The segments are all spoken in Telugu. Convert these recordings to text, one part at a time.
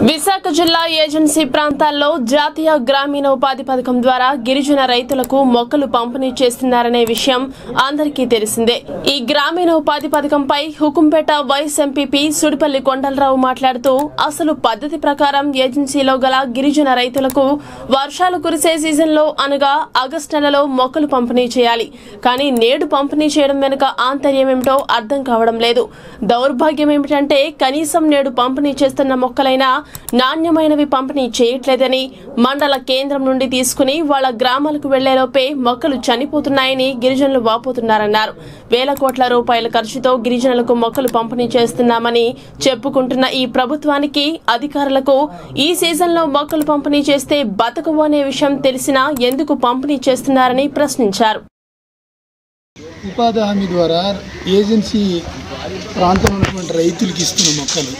విశాఖ జిల్లా ఏజెన్సీ ప్రాంతాల్లో జాతీయ గ్రామీణ ఉపాధి పథకం ద్వారా గిరిజన రైతులకు మొక్కలు పంపిణీ చేస్తున్నారనే విషయం అందరికీ తెలిసిందే ఈ గ్రామీణ ఉపాధి పథకంపై హుకుంపేట వైస్ ఎంపీపీ సుడిపల్లి కొండలరావు మాట్లాడుతూ అసలు పద్ధతి ప్రకారం ఏజెన్సీలో గల గిరిజన రైతులకు వర్షాలు కురిసే సీజన్లో అనగా ఆగస్టు నెలలో మొక్కలు పంపిణీ చేయాలి కానీ నేడు పంపిణీ చేయడం వెనుక ఆంతర్యం ఏమిటో అర్థం కావడం లేదు దౌర్భాగ్యం ఏమిటంటే కనీసం నేడు పంపిణీ చేస్తున్న మొక్కలైనా నాణ్యమైనవి పంపిణీ చేయట్లేదని మండల కేంద్రం నుండి తీసుకుని వాళ్ళ గ్రామాలకు వెళ్లేలోపే మొక్కలు చనిపోతున్నాయని గిరిజనులు వాపోతున్నారన్నారు వేల కోట్ల రూపాయల ఖర్చుతో గిరిజనులకు మొక్కలు పంపిణీ చేస్తున్నామని చెప్పుకుంటున్న ఈ ప్రభుత్వానికి అధికారులకు ఈ సీజన్లో మొక్కలు పంపిణీ చేస్తే బతకవు అనే విషయం తెలిసినా ఎందుకు పంపిణీ చేస్తున్నారని ప్రశ్నించారు ఉపాధి హామీ ద్వారా ఏజెన్సీ ప్రాంతంలో ఉన్నటువంటి రైతులకి ఇస్తున్న మొక్కలు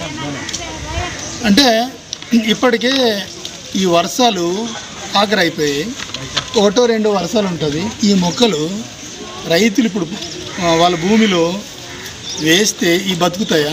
అంటే ఇప్పటికే ఈ వర్షాలు ఆఖరి అయిపోయాయి ఒకటో రెండో వర్షాలు ఉంటుంది ఈ మొక్కలు రైతులు ఇప్పుడు ఆ, వాళ్ళ భూమిలో వేస్తే ఈ బతుకుతాయా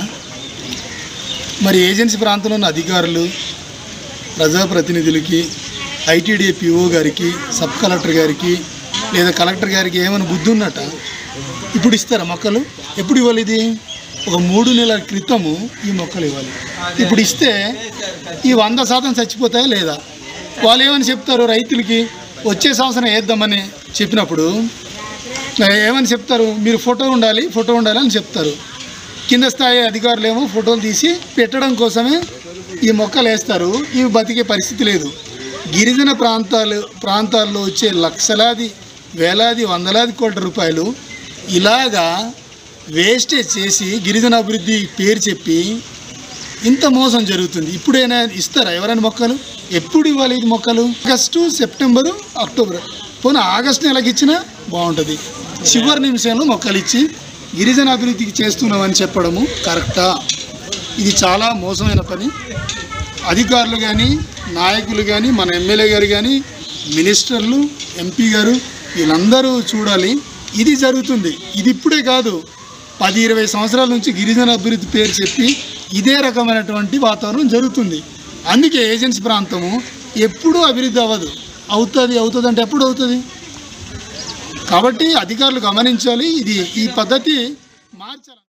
మరి ఏజెన్సీ ప్రాంతంలో ఉన్న అధికారులు ప్రజాప్రతినిధులకి ఐటీడీ పిఓ గారికి సబ్ కలెక్టర్ గారికి లేదా కలెక్టర్ గారికి ఏమైనా బుద్ధి ఉన్నట ఇప్పుడు ఇస్తారా మొక్కలు ఎప్పుడు ఇవ్వాలి ఇది ఒక మూడు నెలల క్రితము ఈ మొక్కలు ఇవ్వాలి ఇప్పుడు ఇస్తే ఈ వంద శాతం చచ్చిపోతాయా లేదా వాళ్ళు ఏమని చెప్తారు రైతులకి వచ్చే సంవత్సరం వేద్దామని చెప్పినప్పుడు ఏమని చెప్తారు మీరు ఫోటో ఉండాలి ఫోటో ఉండాలి అని చెప్తారు కింద స్థాయి అధికారులు ఏమో ఫోటోలు తీసి పెట్టడం కోసమే ఈ మొక్కలు వేస్తారు ఇవి బతికే పరిస్థితి లేదు గిరిజన ప్రాంతాలు ప్రాంతాల్లో వచ్చే లక్షలాది వేలాది వందలాది కోట్ల రూపాయలు ఇలాగా వేస్టేజ్ చేసి గిరిజన అభివృద్ధి పేరు చెప్పి ఇంత మోసం జరుగుతుంది ఇప్పుడైనా ఇస్తారా ఎవరైనా మొక్కలు ఎప్పుడు ఇవ్వాలి ఇది మొక్కలు ఆగస్టు సెప్టెంబరు అక్టోబర్ పోనీ ఆగస్టు నెలకి ఇచ్చినా బాగుంటుంది చివరి నిమిషంలో మొక్కలు ఇచ్చి గిరిజన అభివృద్ధికి చేస్తున్నామని చెప్పడము కరెక్టా ఇది చాలా మోసమైన పని అధికారులు కానీ నాయకులు కానీ మన ఎమ్మెల్యే గారు కానీ మినిస్టర్లు ఎంపీ గారు వీళ్ళందరూ చూడాలి ఇది జరుగుతుంది ఇది ఇప్పుడే కాదు పది ఇరవై సంవత్సరాల నుంచి గిరిజన అభివృద్ధి పేరు చెప్పి ఇదే రకమైనటువంటి వాతావరణం జరుగుతుంది అందుకే ఏజెన్సీ ప్రాంతము ఎప్పుడూ అభివృద్ధి అవ్వదు అవుతుంది అవుతుంది అంటే ఎప్పుడు అవుతుంది కాబట్టి అధికారులు గమనించాలి ఇది ఈ పద్ధతి మార్చాలి